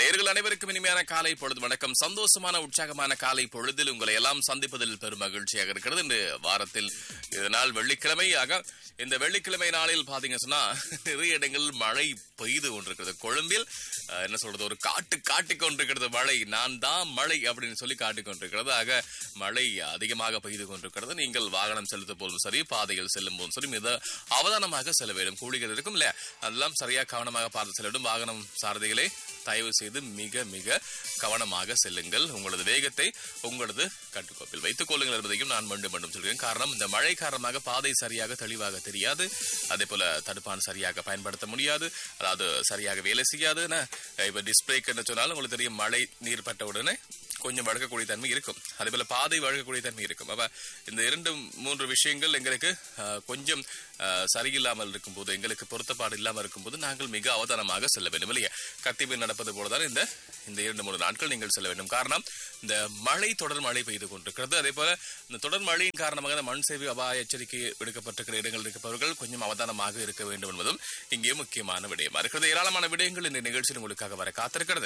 நேர்கள் அனைவருக்கும் இனிமையான காலை பொழுது வணக்கம் சந்தோஷமான உற்சாகமான காலை பொழுதில் உங்களை எல்லாம் சந்திப்பதில் பெரும் மகிழ்ச்சியாக இருக்கிறது இந்த வாரத்தில் இது நாள் வெள்ளிக்கிழமையாக இந்த வெள்ளிக்கிழமை நாளில் பாத்தீங்க சொன்னா நிறைய இடங்களில் மழை பெய்து கொண்டிருக்கிறது கொழும்பில் அஹ், என்ன சொல்றது ஒரு காட்டு காட்டிக் கொண்டிருக்கிறது மழை நான் தான் மழை அப்படின்னு சொல்லி காட்டிக் கொண்டிருக்கிறது ஆக மழை அதிகமாக பெய்து கொண்டிருக்கிறது நீங்கள் வாகனம் செலுத்தும் போதும் சரி பாதையில் செல்லும் போதும் சரி மிக அவதானமாக செல்ல வேண்டும் கூலிகள் இருக்கும் இல்லையா அதெல்லாம் சரியா கவனமாக பார்த்து செல்ல வேண்டும் வாகனம் சாரதிகளே தயவு செய்து மிக மிக கவனமாக செல்லுங்கள் உங்களது வேகத்தை உங்களது கட்டுக்கோப்பில் வைத்துக் கொள்ளுங்கள் என்பதையும் நான் மீண்டும் மீண்டும் சொல்கிறேன் காரணம் இந்த மழை காரணமாக பாதை சரியாக தெளிவாக தெரியாது அதே போல தடுப்பான் சரியாக பயன்படுத்த முடியாது அதாவது சரியாக வேலை செய்யாது என்ன, இப்ப டிஸ்பிளேக்கு என்ன சொன்னாலும் உங்களுக்கு தெரியும் மழை நீர் பட்ட உடனே கொஞ்சம் வழக்கக்கூடிய தன்மை இருக்கும் அதே போல பாதை வழக்கக்கூடிய தன்மை இருக்கும் அப்ப இந்த இரண்டு மூன்று விஷயங்கள் எங்களுக்கு அஹ், கொஞ்சம் அஹ், சரியில்லாமல் இருக்கும்போது எங்களுக்கு பொருத்தப்பாடு இல்லாமல் இருக்கும்போது நாங்கள் மிக அவதானமாக செல்ல வேண்டும் இல்லையா கத்திவில் நடப்பது போலதான் இந்த இந்த இரண்டு மூன்று நாட்கள் நீங்கள் செல்ல வேண்டும் காரணம் இந்த மழை தொடர் மழை பெய்து கொண்டிருக்கிறது அதே போல இந்த தொடர் மழையின் காரணமாக இந்த மண் சேவை அபாய எச்சரிக்கை விடுக்கப்பட்டிருக்கிற இடங்கள் இருப்பவர்கள் கொஞ்சம் அவதானமாக இருக்க வேண்டும் என்பதும் இங்கே முக்கியமான விடயமா இருக்கிறது ஏராளமான விடயங்கள் இந்த நிகழ்ச்சியில் உங்களுக்காக வர காத்திருக்கிறது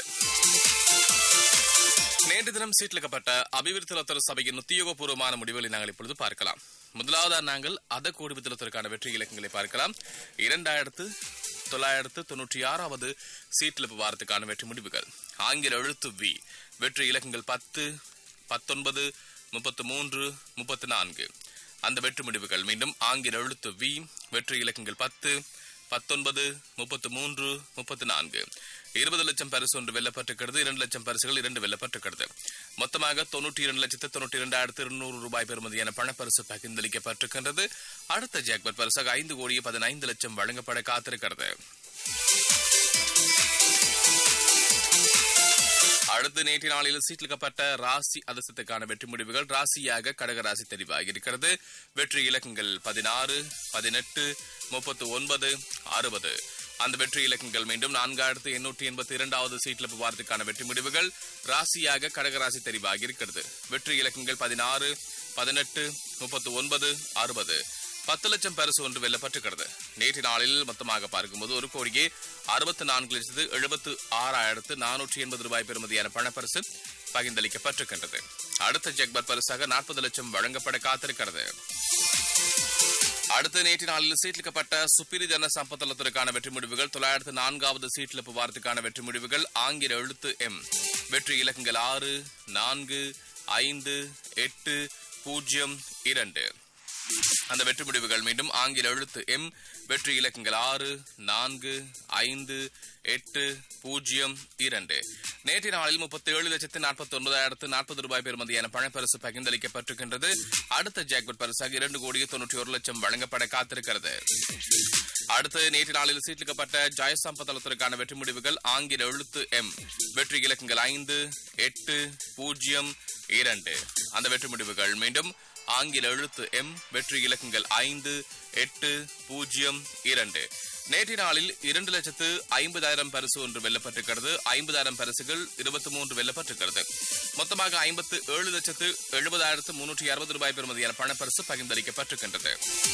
நேற்று தினம் சீட்லிக்கப்பட்ட அபிவிருத்தி சபையின் உத்தியோகபூர்வமான முடிவுகளை நாங்கள் இப்பொழுது பார்க்கலாம் முதலாவதா நாங்கள் அத கூடுவித்தலத்திற்கான வெற்றி இலக்கங்களை பார்க்கலாம் இரண்டாயிரத்து தொள்ளாயிரத்து தொன்னூற்றி ஆறாவது சீட்டிழப்பு வாரத்துக்கான வெற்றி முடிவுகள் ஆங்கில எழுத்து வி வெற்றி இலக்கங்கள் பத்து பத்தொன்பது முப்பத்து மூன்று முப்பத்து நான்கு அந்த வெற்றி முடிவுகள் மீண்டும் ஆங்கில எழுத்து வி வெற்றி இலக்கங்கள் பத்து பத்தொன்பது முப்பத்து மூன்று முப்பத்து நான்கு இருபது லட்சம் பரிசு ஒன்று வெல்லப்பட்டிருக்கிறது இரண்டு லட்சம் பரிசுகள் இரண்டு வெல்லப்பட்டிருக்கிறது மொத்தமாக தொண்ணூற்றி இரண்டு லட்சத்து தொண்ணூற்றி இரண்டாயிரத்து இருநூறு ரூபாய் பெறுமதியான பணப்பரிசு பகிர்ந்தளிக்கப்பட்டிருக்கின்றது அடுத்த ஜாக்பட் பரிசாக ஐந்து கோடியே பதினைந்து லட்சம் வழங்கப்பட காத்திருக்கிறது அடுத்து நேற்று நாளில் சீட்டிலிக்கப்பட்ட ராசி அதிர்ஷ்டத்துக்கான வெற்றி முடிவுகள் ராசியாக கடகராசி தெரிவாகி இருக்கிறது வெற்றி இலக்கங்கள் பதினாறு பதினெட்டு முப்பத்து ஒன்பது அறுபது அந்த வெற்றி இலக்கங்கள் மீண்டும் நான்காயிரத்து எண்ணூற்றி எண்பத்தி இரண்டாவது சீட்ல வாரத்துக்கான வெற்றி முடிவுகள் ராசியாக கடகராசி தெரிவாகி இருக்கிறது வெற்றி இலக்கங்கள் பதினாறு பதினெட்டு முப்பத்து ஒன்பது அறுபது பத்து லட்சம் பரிசு ஒன்று வெல்லப்பட்டிருக்கிறது நேற்று நாளில் மொத்தமாக பார்க்கும்போது ஒரு கோடியே அறுபத்தி நான்கு லட்சத்து எழுபத்து ஆறாயிரத்து நானூற்றி எண்பது ரூபாய் பெறுமதியான பணப்பரிசு பகிர்ந்தளிக்கப்பட்டிருக்கின்றது அடுத்த ஜெக்பர் பரிசாக நாற்பது லட்சம் வழங்கப்பட காத்திருக்கிறது அடுத்த நேற்று நாளில் சீட்லிக்கப்பட்ட சுப்பிரி ஜன சம்பத்தலத்திற்கான வெற்றி முடிவுகள் தொள்ளாயிரத்து நான்காவது சீட்டிழப்பு வாரத்துக்கான வெற்றி முடிவுகள் ஆங்கில எழுத்து எம் வெற்றி இலக்கங்கள் ஆறு நான்கு ஐந்து எட்டு பூஜ்ஜியம் இரண்டு அந்த வெற்றி முடிவுகள் மீண்டும் ஆங்கில எழுத்து எம் வெற்றி இலக்கங்கள் ஆறு நான்கு ஐந்து எட்டு பூஜ்ஜியம் இரண்டு நேற்று நாளில் முப்பத்தி ஏழு லட்சத்து நாற்பத்தி ஒன்பதாயிரத்து நாற்பது ரூபாய் பெறுமதியான பணப்பரிசு பகிர்ந்தளிக்கப்பட்டிருக்கின்றது அடுத்த ஜாக்பட் பரிசாக இரண்டு கோடியே தொன்னூற்றி ஒரு லட்சம் வழங்கப்பட காத்திருக்கிறது அடுத்து நேற்று நாளில் சீட்டிலிக்கப்பட்ட ஜெயசம்பதளத்திற்கான வெற்றி முடிவுகள் ஆங்கில எழுத்து எம் வெற்றி இலக்கங்கள் ஐந்து எட்டு பூஜ்ஜியம் இரண்டு அந்த வெற்றி முடிவுகள் மீண்டும் ஆங்கில எழுத்து எம் வெற்றி இலக்கங்கள் ஐந்து எட்டு பூஜ்ஜியம் இரண்டு நேற்று நாளில் இரண்டு லட்சத்து ஐம்பதாயிரம் பரிசு ஒன்று வெல்லப்பட்டிருக்கிறது ஐம்பதாயிரம் பரிசுகள் இருபத்தி மூன்று வெல்லப்பட்டிருக்கிறது மொத்தமாக ஐம்பத்து ஏழு லட்சத்து எழுபதாயிரத்து முன்னூற்றி அறுபது ரூபாய் பெறுமதியான பணப்பரிசு பகிர்ந்தளிக்கப்பட்டிருக்கின்றது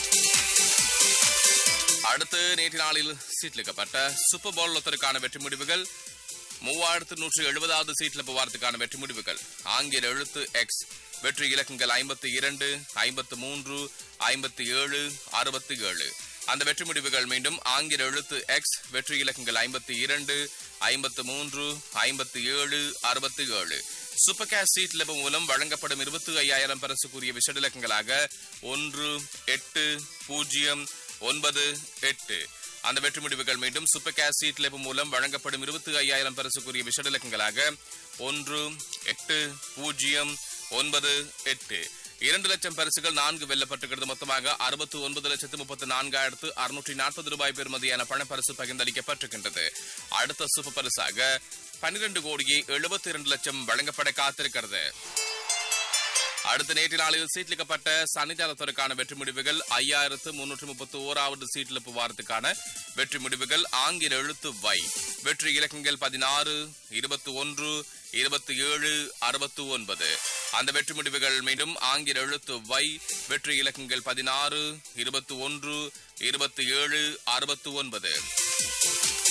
அடுத்து நேற்று நாளில் சீட்லிக்கப்பட்ட சூப்பர் பவுல் ஒத்தருக்கான வெற்றி முடிவுகள் மூவாயிரத்து நூற்று எழுபதாவது சீட்ல போவாரத்துக்கான வெற்றி முடிவுகள் ஆங்கில எழுத்து எக்ஸ் வெற்றி இலக்கங்கள் ஐம்பத்தி இரண்டு ஐம்பத்து மூன்று ஐம்பத்தி ஏழு அறுபத்தி ஏழு அந்த வெற்றி முடிவுகள் மீண்டும் ஆங்கில எழுத்து எக்ஸ் வெற்றி இலக்கங்கள் ஐம்பத்தி இரண்டு ஐம்பத்து மூன்று ஐம்பத்தி ஏழு அறுபத்தி ஏழு சூப்பர் கேஷ் சீட் லெப மூலம் வழங்கப்படும் இருபத்தி ஐயாயிரம் பரிசுக்குரிய விஷட இலக்கங்களாக ஒன்று எட்டு பூஜ்ஜியம் ஒன்பது எட்டு அந்த வெற்றி முடிவுகள் மீண்டும் சூப்பர் கேஷ் சீட் லெப மூலம் வழங்கப்படும் இருபத்தி ஐயாயிரம் பரிசுக்குரிய விஷட இலக்கங்களாக ஒன்று எட்டு பூஜ்ஜியம் ஒன்பது எட்டு இரண்டு லட்சம் பரிசுகள் நான்கு வெல்லப்பட்டிருக்கிறது மொத்தமாக அறுபத்தி ஒன்பது லட்சத்து முப்பத்தி நான்காயிரத்து அறுநூற்றி நாற்பது ரூபாய் பெறுமதியான பணப்பரிசு பகிர்ந்தளிக்கப்பட்டிருக்கின்றது அடுத்த சூப்பர் பரிசாக பன்னிரண்டு கோடியே எழுபத்தி இரண்டு லட்சம் வழங்கப்பட காத்திருக்கிறது அடுத்த நேற்று நாளில் சீட்லிக்கப்பட்ட சன்னிதானத்திற்கான வெற்றி முடிவுகள் ஐயாயிரத்து முன்னூற்று முப்பத்தி ஓராவது சீட்டிழப்பு வாரத்துக்கான வெற்றி முடிவுகள் ஆங்கில எழுத்து வை வெற்றி இலக்கங்கள் பதினாறு இருபத்தி ஒன்று இருபத்தி ஏழு அறுபத்தி ஒன்பது அந்த வெற்றி முடிவுகள் மீண்டும் ஆங்கில எழுத்து வை வெற்றி இலக்கங்கள் பதினாறு இருபத்தி ஒன்று இருபத்தி ஏழு அறுபத்தி ஒன்பது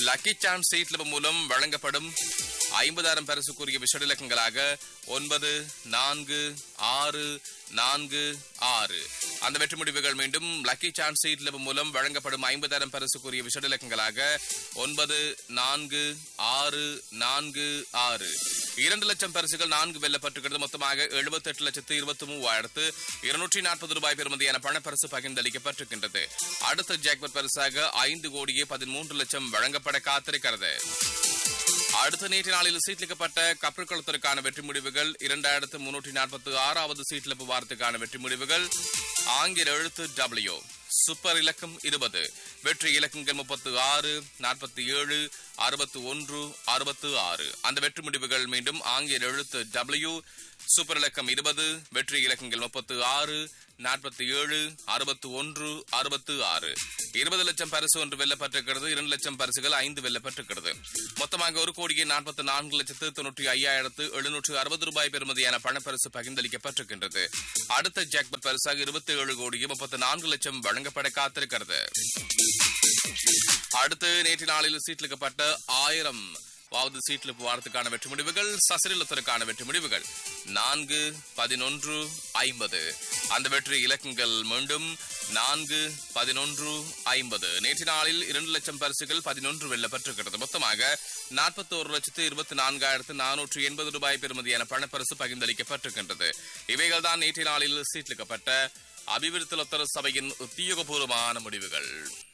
லக்கி சான்ஸ் சீட்ல மூலம் வழங்கப்படும் ஐம்பதாயிரம் பரிசுக்குரிய விஷட இலக்கங்களாக ஒன்பது நான்கு ஆறு நான்கு ஆறு அந்த வெற்றி முடிவுகள் மீண்டும் லக்கி சான்ஸ் சீட்ல மூலம் வழங்கப்படும் ஐம்பதாயிரம் பரிசுக்குரிய விஷட இலக்கங்களாக ஒன்பது நான்கு ஆறு நான்கு ஆறு இரண்டு லட்சம் பரிசுகள் நான்கு வெல்லப்பட்டிருக்கிறது மொத்தமாக எழுபத்தி எட்டு லட்சத்து இருபத்தி மூவாயிரத்து இருநூற்றி நாற்பது ரூபாய் பெறுமதியான பணப்பரிசு பகிர்ந்தளிக்கப்பட்டிருக்கின்றது அடுத்த ஜாக்பட் பரிசாக ஐந்து கோடியே பதிமூன்று லட்சம் வழங்கப்பட காத்திருக்கிறது அடுத்த நேற்று நாளில் சீட்லிக்கப்பட்ட கப்பற்குளத்திற்கான வெற்றி முடிவுகள் இரண்டாயிரத்து முன்னூற்றி நாற்பத்தி ஆறாவது சீட்லிப்பு வாரத்துக்கான வெற்றி முடிவுகள் ஆங்கில எழுத்து டபிள்யூ சூப்பர் இலக்கம் இருபது வெற்றி இலக்கங்கள் முப்பத்து ஆறு நாற்பத்தி ஏழு அறுபத்து ஒன்று அறுபத்து ஆறு அந்த வெற்றி முடிவுகள் மீண்டும் ஆங்கில எழுத்து டபிள்யூ சூப்பர் இலக்கம் இருபது வெற்றி இலக்கங்கள் முப்பத்து ஆறு நாற்பத்தி ஏழு அறுபத்து ஒன்று அறுபத்து ஆறு இருபது லட்சம் பரிசு ஒன்று வெல்லப்பட்டிருக்கிறது இரண்டு லட்சம் பரிசுகள் ஐந்து வெல்லப்பட்டிருக்கிறது மொத்தமாக ஒரு கோடியே நாற்பத்தி நான்கு லட்சத்து தொண்ணூற்றி ஐயாயிரத்து எழுநூற்று அறுபது ரூபாய் பெறுமதியான பணப்பரிசு பகிர்ந்தளிக்கப்பட்டிருக்கின்றது அடுத்த ஜாக்பட் பரிசாக இருபத்தி ஏழு கோடியே முப்பத்தி நான்கு லட்சம் வழங்கப்பட காத்திருக்கிறது அடுத்து நேற்று நாளில் சீட்லிக்கப்பட்ட ஆயிரம் வாவது சீட்ல வாரத்துக்கான வெற்றி முடிவுகள் சசிரலத்திற்கான வெற்றி முடிவுகள் நான்கு பதினொன்று ஐம்பது அந்த வெற்றி இலக்கங்கள் மீண்டும் நான்கு பதினொன்று ஐம்பது நேற்று நாளில் இரண்டு லட்சம் பரிசுகள் பதினொன்று வெல்லப்பட்டிருக்கிறது மொத்தமாக நாற்பத்தி ஒரு லட்சத்து இருபத்தி நான்காயிரத்து நானூற்று எண்பது ரூபாய் பெறுமதியான பணப்பரிசு பகிர்ந்தளிக்கப்பட்டிருக்கின்றது இவைகள் தான் நேற்று நாளில் சீட்லிக்கப்பட்ட அபிவிருத்தி லொத்தர சபையின் உத்தியோகபூர்வமான முடிவுகள்